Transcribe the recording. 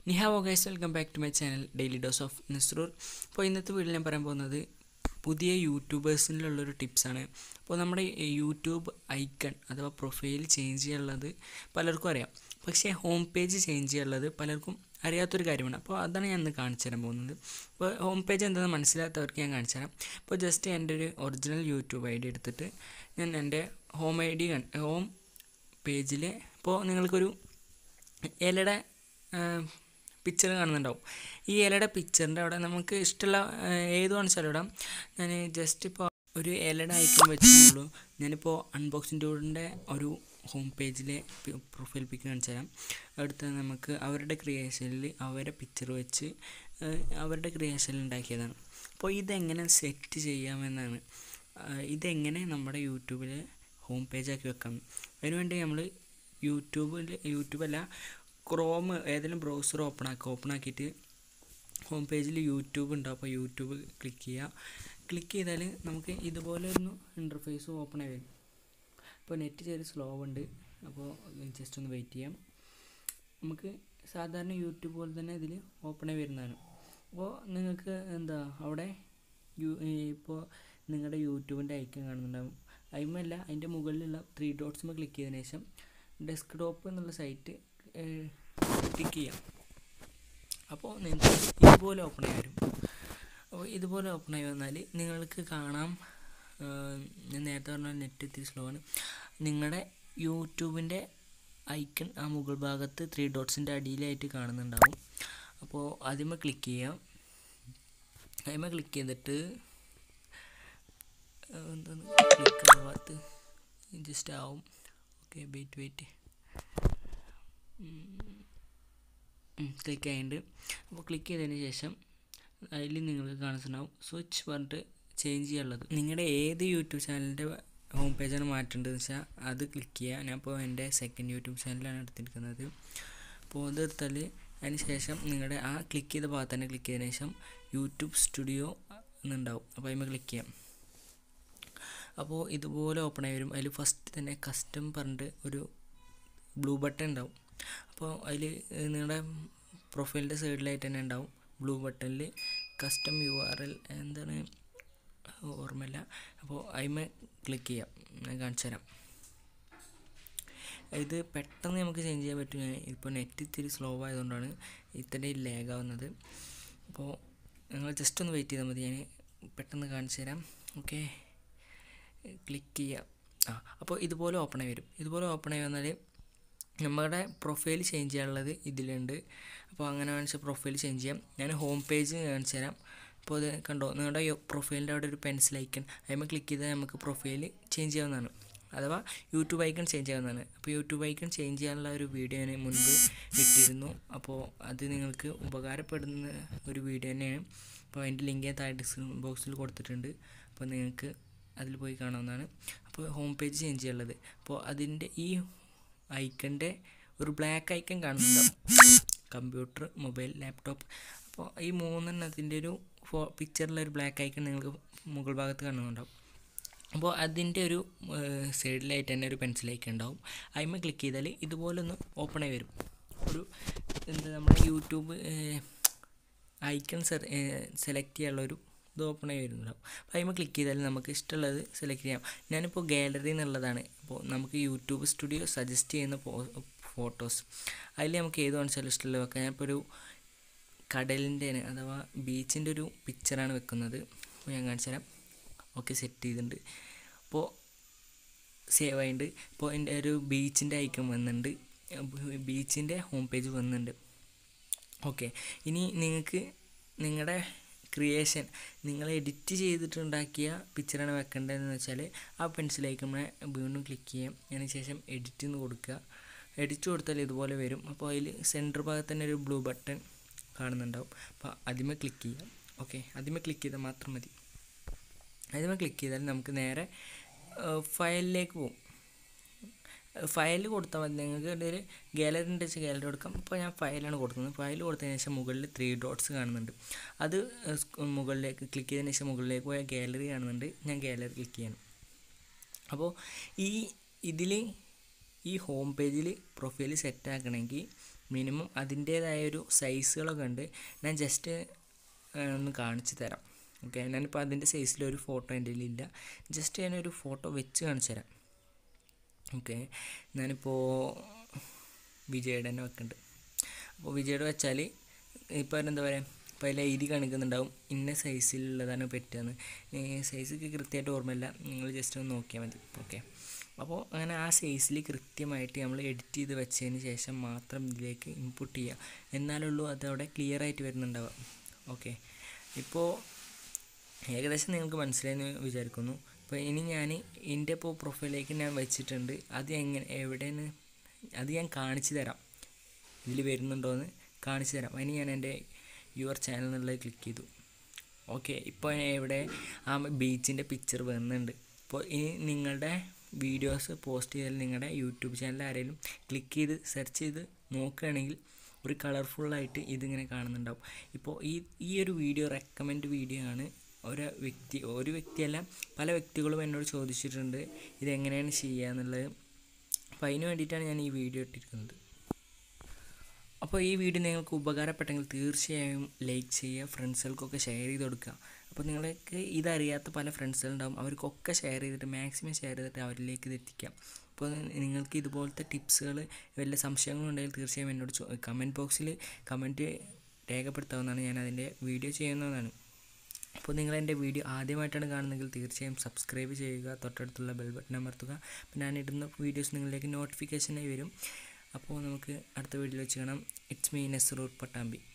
നിഹാവോ guys welcome back to my channel daily dose of Nasrur അപ്പോൾ ഇന്നത്തെ വീഡിയോയിൽ ഞാൻ പറയാൻ പോകുന്നത് പുതിയ യൂട്യൂബേഴ്സിനുള്ളൊരു ടിപ്സാണ് അപ്പോൾ നമ്മുടെ ഈ യൂട്യൂബ് ഐക്കൺ അഥവാ പ്രൊഫൈൽ ചേഞ്ച് ചെയ്യാനുള്ളത് പലർക്കും അറിയാം പക്ഷേ ഹോം പേജ് ചേഞ്ച് ചെയ്യാനുള്ളത് പലർക്കും അറിയാത്തൊരു കാര്യമാണ് അപ്പോൾ അതാണ് ഞാൻ ഇന്ന് കാണിച്ചു തരാൻ പോകുന്നത് അപ്പോൾ ഹോം പേജ് എന്താണെന്ന് മനസ്സിലാത്തവർക്ക് ഞാൻ കാണിച്ചു തരാം അപ്പോൾ ജസ്റ്റ് എൻ്റെ ഒരു ഒറിജിനൽ യൂട്യൂബ് ഐ ഡി എടുത്തിട്ട് ഞാൻ എൻ്റെ ഹോം ഐ ഡി ഹോം പേജിൽ ഇപ്പോൾ നിങ്ങൾക്കൊരു ഇലയുടെ പിക്ചർ കാണുന്നുണ്ടാവും ഈ ഇലയുടെ പിക്ചറിൻ്റെ അവിടെ നമുക്ക് ഇഷ്ടമുള്ള ഏത് കാണിച്ചാലും ഇടാം ഞാൻ ജസ്റ്റ് ഇപ്പോൾ ഒരു ഇലയുടെ ഐക്കൺ വെച്ചിട്ടുള്ളൂ ഞാനിപ്പോൾ അൺബോക്സിംഗ് ടൂറിൻ്റെ ഒരു ഹോം പേജിലെ പ്രൊഫൈൽ പിക്ക് കാണിച്ചു തരാം അടുത്ത് നമുക്ക് അവരുടെ ക്രിയേഷനിൽ അവരുടെ പിക്ചർ വെച്ച് അവരുടെ ക്രിയേഷനിൽ ഉണ്ടാക്കിയതാണ് അപ്പോൾ ഇതെങ്ങനെ സെറ്റ് ചെയ്യാമെന്നാണ് ഇതെങ്ങനെ നമ്മുടെ യൂട്യൂബിൽ ഹോം പേജാക്കി വെക്കാം അതിനുവേണ്ടി നമ്മൾ യൂട്യൂബിൽ യൂട്യൂബല്ല ക്രോം ഏതെങ്കിലും ബ്രൗസർ ഓപ്പൺ ആക്കുക ഓപ്പൺ ആക്കിയിട്ട് ഹോം പേജിൽ യൂട്യൂബ് ഉണ്ടാവും അപ്പോൾ യൂട്യൂബ് ക്ലിക്ക് ചെയ്യുക ക്ലിക്ക് ചെയ്താൽ നമുക്ക് ഇതുപോലെ ഒരു ഇൻ്റർഫേസ് ഓപ്പൺ ആയി വരും അപ്പോൾ നെറ്റ് ചെറിയ സ്ലോ ഉണ്ട് അപ്പോൾ ജസ്റ്റ് ഒന്ന് വെയിറ്റ് ചെയ്യാം നമുക്ക് സാധാരണ യൂട്യൂബ് പോലെ തന്നെ ഇതിൽ ഓപ്പൺ ആയി വരുന്നതാണ് അപ്പോൾ നിങ്ങൾക്ക് എന്താ അവിടെ യു ഇപ്പോൾ നിങ്ങളുടെ യൂട്യൂബിൻ്റെ ഐക്കൺ കാണുന്നുണ്ടാവും അതിമല്ല അതിൻ്റെ മുകളിലുള്ള ത്രീ ഡോട്ട്സുമ്പോൾ ക്ലിക്ക് ചെയ്തതിന് ശേഷം ഡെസ്ക്ടോപ്പ് എന്നുള്ള സൈറ്റ് ക്ലിക്ക് ചെയ്യാം അപ്പോൾ നിങ്ങൾക്ക് ഇതുപോലെ ഓപ്പൺ ആയി വരും അപ്പോൾ ഇതുപോലെ ഓപ്പൺ ആയി വന്നാൽ നിങ്ങൾക്ക് കാണാം ഞാൻ നേരത്തെ പറഞ്ഞ നെറ്റ് ഇത്തിരി സ്ലോ ആണ് നിങ്ങളുടെ യൂട്യൂബിൻ്റെ ഐക്കൺ ആ മുകൾ ഭാഗത്ത് ത്രീ ഡോട്ട്സിൻ്റെ അടിയിലായിട്ട് കാണുന്നുണ്ടാവും അപ്പോൾ അതിമ ക്ലിക്ക് ചെയ്യാം അതിമ ക്ലിക്ക് ചെയ്തിട്ട് എന്താണ് ക്ലിക്ക് ആവാത്ത ജസ്റ്റ് ആവും ഓക്കെ വെയിറ്റ് വെയിറ്റ് ക്ലിക്ക് ആയിട്ടുണ്ട് അപ്പോൾ ക്ലിക്ക് ചെയ്തതിന് ശേഷം അതിൽ നിങ്ങൾക്ക് കാണുന്നുണ്ടാവും സ്വിച്ച് പറഞ്ഞിട്ട് ചേഞ്ച് ചെയ്യാനുള്ളത് നിങ്ങളുടെ ഏത് യൂട്യൂബ് ചാനലിൻ്റെ ഹോം പേജാണ് മാറ്റേണ്ടതെന്ന് വെച്ചാൽ അത് ക്ലിക്ക് ചെയ്യുക ഞാൻ ഇപ്പോൾ എൻ്റെ സെക്കൻഡ് യൂട്യൂബ് ചാനലാണ് എടുത്തിരിക്കുന്നത് അപ്പോൾ അത് എടുത്താൽ അതിന് ശേഷം നിങ്ങളുടെ ആ ക്ലിക്ക് ചെയ്ത ഭാഗത്ത് തന്നെ ക്ലിക്ക് ചെയ്തതിന് ശേഷം യൂട്യൂബ് സ്റ്റുഡിയോ എന്നുണ്ടാവും അപ്പോൾ അതിന്മേൽ ക്ലിക്ക് ചെയ്യാം അപ്പോൾ ഇതുപോലെ ഓപ്പൺ ആയി വരും അതിൽ ഫസ്റ്റ് തന്നെ കസ്റ്റം പറഞ്ഞിട്ട് ഒരു ബ്ലൂ ബട്ടൺ ഉണ്ടാവും അപ്പോൾ അതിൽ നിങ്ങളുടെ പ്രൊഫൈലിൻ്റെ സൈഡിലായിട്ട് തന്നെ ഉണ്ടാവും ബ്ലൂ ബട്ടണിൽ കസ്റ്റം യു ആർ എൽ എന്താണ് ഓർമ്മയില്ല അപ്പോൾ അതിമേ ക്ലിക്ക് ചെയ്യാം ഞാൻ കാണിച്ചു തരാം ഇത് പെട്ടെന്ന് നമുക്ക് ചേഞ്ച് ചെയ്യാൻ പറ്റും ഇപ്പോൾ നെറ്റ് ഇത്തിരി സ്ലോ ആയതുകൊണ്ടാണ് ഇത്രയും ലാഗ് ആവുന്നത് അപ്പോൾ നിങ്ങൾ ജസ്റ്റ് ഒന്ന് വെയിറ്റ് ചെയ്താൽ മതി ഞാൻ പെട്ടെന്ന് കാണിച്ചു തരാം ഓക്കെ ക്ലിക്ക് ചെയ്യാം ആ അപ്പോൾ ഇതുപോലെ ഓപ്പൺ ആയി വരും ഇതുപോലെ ഓപ്പൺ ആയി വന്നാൽ നമ്മുടെ പ്രൊഫൈൽ ചേഞ്ച് ചെയ്യാനുള്ളത് ഇതിലുണ്ട് അപ്പോൾ അങ്ങനെ കാണിച്ച പ്രൊഫൈൽ ചേഞ്ച് ചെയ്യാം ഞാൻ ഹോം പേജ് കാണിച്ചു തരാം അപ്പോൾ അത് കണ്ടോ നിങ്ങളുടെ പ്രൊഫൈലിൻ്റെ അവിടെ ഒരു പെൻസിൽ ഐക്കൺ അതിന്മേൽ ക്ലിക്ക് ചെയ്താൽ നമുക്ക് പ്രൊഫൈൽ ചേഞ്ച് ചെയ്യാവുന്നതാണ് അഥവാ യൂട്യൂബ് ഐക്കൺ ചേഞ്ച് ചെയ്യാവുന്നതാണ് അപ്പോൾ യൂട്യൂബ് ഐക്കൺ ചേഞ്ച് ചെയ്യാനുള്ള ഒരു വീഡിയോ ഞാൻ മുൻപ് ഇട്ടിരുന്നു അപ്പോൾ അത് നിങ്ങൾക്ക് ഉപകാരപ്പെടുന്ന ഒരു വീഡിയോ തന്നെയാണ് അപ്പോൾ അതിൻ്റെ ലിങ്ക് ഞാൻ താഴെ ഡിസ്ക്രിപ്ഷൻ ബോക്സിൽ കൊടുത്തിട്ടുണ്ട് അപ്പോൾ നിങ്ങൾക്ക് അതിൽ പോയി കാണാവുന്നതാണ് അപ്പോൾ ഹോം പേജ് ചേഞ്ച് ചെയ്യാനുള്ളത് അപ്പോൾ അതിൻ്റെ ഈ ഐക്കൻ്റെ ഒരു ബ്ലാക്ക് ഐക്കൺ കാണുന്നുണ്ടാവും കമ്പ്യൂട്ടർ മൊബൈൽ ലാപ്ടോപ്പ് അപ്പോൾ ഈ മൂന്നെണ്ണത്തിൻ്റെ ഒരു ഫോ പിക്ചറിലെ ഒരു ബ്ലാക്ക് ഐക്കൺ നിങ്ങൾക്ക് മുകൾ ഭാഗത്ത് കാണുന്നുണ്ടാവും അപ്പോൾ അതിൻ്റെ ഒരു സൈഡിലായിട്ട് തന്നെ ഒരു പെൻസിൽ ഐക്കൺ ഉണ്ടാവും അതിന്മേൽ ക്ലിക്ക് ചെയ്താൽ ഇതുപോലെ ഒന്ന് ഓപ്പൺ ആയി വരും ഒരു എന്താ നമ്മുടെ യൂട്യൂബ് ഐക്കൺ സെലക്ട് ചെയ്യാനുള്ളൊരു ഇത് ഓപ്പൺ ആയി വരുന്നുണ്ടാവും അപ്പോൾ അതിന്മേൽ ക്ലിക്ക് ചെയ്താൽ നമുക്ക് ഇഷ്ടമുള്ളത് സെലക്ട് ചെയ്യാം ഞാനിപ്പോൾ ഗാലറി എന്നുള്ളതാണ് അപ്പോൾ നമുക്ക് യൂട്യൂബ് സ്റ്റുഡിയോ സജസ്റ്റ് ചെയ്യുന്ന ഫോട്ടോസ് അതിൽ നമുക്ക് ഏത് കാണിച്ചാലും ഇഷ്ടമുള്ളത് വെക്കാം ഞാനിപ്പോൾ ഒരു കടലിൻ്റെ അഥവാ ബീച്ചിൻ്റെ ഒരു പിക്ചറാണ് വെക്കുന്നത് അപ്പോൾ ഞാൻ കാണിച്ചു തരാം ഓക്കെ സെറ്റ് ചെയ്തിട്ടുണ്ട് അപ്പോൾ സേവ് ആയിട്ടുണ്ട് ഇപ്പോൾ എൻ്റെ ഒരു ബീച്ചിൻ്റെ ഐക്കൺ വന്നിട്ടുണ്ട് ബീച്ചിൻ്റെ ഹോം പേജ് വന്നിട്ടുണ്ട് ഓക്കെ ഇനി നിങ്ങൾക്ക് നിങ്ങളുടെ ക്രിയേഷൻ നിങ്ങൾ എഡിറ്റ് ചെയ്തിട്ടുണ്ടാക്കിയ പിക്ചറാണ് വെക്കേണ്ടതെന്ന് വെച്ചാൽ ആ പെൻസിൽ ഐക്കണെ വീണ്ടും ക്ലിക്ക് ചെയ്യാം അതിന് ശേഷം എഡിറ്റ് എന്ന് കൊടുക്കുക എഡിറ്റ് കൊടുത്താൽ ഇതുപോലെ വരും അപ്പോൾ അതിൽ സെൻറ്റർ ഭാഗത്ത് തന്നെ ഒരു ബ്ലൂ ബട്ടൺ കാണുന്നുണ്ടാവും അപ്പോൾ അതിമേ ക്ലിക്ക് ചെയ്യാം ഓക്കെ അതിമേ ക്ലിക്ക് ചെയ്താൽ മാത്രം മതി അതിമേ ക്ലിക്ക് ചെയ്താൽ നമുക്ക് നേരെ ഫയലിലേക്ക് പോകും ഫയൽ കൊടുത്താൽ മതി നിങ്ങൾക്ക് ഒരു ഗാലറി ഉണ്ട് വെച്ചാൽ ഗാലറി കൊടുക്കാം ഇപ്പോൾ ഞാൻ ഫയലാണ് കൊടുക്കുന്നത് ഫയൽ കൊടുത്തതിന് ശേഷം മുകളിൽ ത്രീ ഡോട്ട്സ് കാണുന്നുണ്ട് അത് മുകളിലേക്ക് ക്ലിക്ക് ചെയ്തതിന് ശേഷം മുകളിലേക്ക് പോയാൽ ഗാലറി കാണുന്നുണ്ട് ഞാൻ ഗാലറി ക്ലിക്ക് ചെയ്യണം അപ്പോൾ ഈ ഇതിൽ ഈ ഹോം പേജിൽ പ്രൊഫൈൽ സെറ്റ് ആക്കണമെങ്കിൽ മിനിമം അതിൻ്റേതായ ഒരു സൈസുകളൊക്കെ ഉണ്ട് ഞാൻ ജസ്റ്റ് ഒന്ന് കാണിച്ചു തരാം ഓക്കെ ഞാനിപ്പോൾ അതിൻ്റെ സൈസിലൊരു ഫോട്ടോ എൻ്റെ കയ്യിലില്ല ജസ്റ്റ് ഞാനൊരു ഫോട്ടോ വെച്ച് കാണിച്ചു തരാം ഓക്കെ ഞാനിപ്പോൾ വിജയുടെ തന്നെ വെക്കുന്നുണ്ട് അപ്പോൾ വിജയുടെ വെച്ചാൽ ഇപ്പോൾ എന്താ പറയുക ഇപ്പോൾ അതിൽ എഴുതി കാണിക്കുന്നുണ്ടാവും ഇന്ന സൈസിലുള്ളതാണ് പറ്റുകയെന്ന് സൈസൊക്കെ കൃത്യമായിട്ട് ഓർമ്മയില്ല നിങ്ങൾ ജസ്റ്റ് ഒന്ന് നോക്കിയാൽ മതി ഓക്കെ അപ്പോൾ അങ്ങനെ ആ സൈസിൽ കൃത്യമായിട്ട് നമ്മൾ എഡിറ്റ് ചെയ്ത് വെച്ചതിന് ശേഷം മാത്രം ഇതിലേക്ക് ഇൻപുട്ട് ചെയ്യുക എന്നാലുള്ളൂ അതവിടെ ക്ലിയർ ആയിട്ട് വരുന്നുണ്ടാവുക ഓക്കെ ഇപ്പോൾ ഏകദേശം നിങ്ങൾക്ക് മനസ്സിലായെന്ന് വിചാരിക്കുന്നു അപ്പോൾ ഇനി ഞാൻ എൻ്റെ ഇപ്പോൾ പ്രൊഫൈലിലേക്ക് ഞാൻ വെച്ചിട്ടുണ്ട് അത് എങ്ങനെ എവിടെയെന്ന് അത് ഞാൻ കാണിച്ചു തരാം ഇതിൽ വരുന്നുണ്ടോയെന്ന് കാണിച്ചു തരാം അതിന് ഞാൻ എൻ്റെ യുവർ ചാനൽ എന്നുള്ളത് ക്ലിക്ക് ചെയ്തു ഓക്കെ ഇപ്പോൾ ഇവിടെ ആ ബീച്ചിൻ്റെ പിക്ചർ വരുന്നുണ്ട് അപ്പോൾ ഇനി നിങ്ങളുടെ വീഡിയോസ് പോസ്റ്റ് ചെയ്താൽ നിങ്ങളുടെ യൂട്യൂബ് ചാനൽ ആരെങ്കിലും ക്ലിക്ക് ചെയ്ത് സെർച്ച് ചെയ്ത് നോക്കുകയാണെങ്കിൽ ഒരു കളർഫുള്ളായിട്ട് ഇതിങ്ങനെ കാണുന്നുണ്ടാവും ഇപ്പോൾ ഈ ഈ ഒരു വീഡിയോ റെക്കമെൻഡ് വീഡിയോ ആണ് ഒരു വ്യക്തി ഒരു വ്യക്തിയല്ല പല വ്യക്തികളും എന്നോട് ചോദിച്ചിട്ടുണ്ട് ഇതെങ്ങനെയാണ് ചെയ്യുക എന്നുള്ളത് അപ്പോൾ അതിന് വേണ്ടിയിട്ടാണ് ഞാൻ ഈ വീഡിയോ ഇട്ടിരിക്കുന്നത് അപ്പോൾ ഈ വീഡിയോ നിങ്ങൾക്ക് ഉപകാരപ്പെട്ടെങ്കിൽ തീർച്ചയായും ലൈക്ക് ചെയ്യുക ഫ്രണ്ട്സുകൾക്കൊക്കെ ഷെയർ ചെയ്ത് കൊടുക്കുക അപ്പോൾ നിങ്ങൾക്ക് ഇതറിയാത്ത പല ഫ്രണ്ട്സുകളുണ്ടാവും അവർക്കൊക്കെ ഷെയർ ചെയ്തിട്ട് മാക്സിമം ഷെയർ ചെയ്തിട്ട് അവരിലേക്ക് ഇത് എത്തിക്കാം അപ്പോൾ നിങ്ങൾക്ക് ഇതുപോലത്തെ ടിപ്സുകൾ വല്ല സംശയങ്ങളുണ്ടെങ്കിൽ തീർച്ചയായും എന്നോട് കമൻറ്റ് ബോക്സിൽ കമൻറ്റ് രേഖപ്പെടുത്താവുന്നതാണ് ഞാൻ അതിൻ്റെ വീഡിയോ ചെയ്യുന്നതാണ് അപ്പോൾ നിങ്ങൾ എൻ്റെ വീഡിയോ ആദ്യമായിട്ടാണ് കാണുന്നതെങ്കിൽ തീർച്ചയായും സബ്സ്ക്രൈബ് ചെയ്യുക തൊട്ടടുത്തുള്ള ബെൽ ബട്ടൺ അമർത്തുക അപ്പോൾ ഞാൻ ഇടുന്ന വീഡിയോസ് നിങ്ങളിലേക്ക് നോട്ടിഫിക്കേഷനായി വരും അപ്പോൾ നമുക്ക് അടുത്ത വീഡിയോയിൽ വെച്ച് കാണാം ഇറ്റ്സ് മീ നെസ്റൂർ പട്ടാമ്പി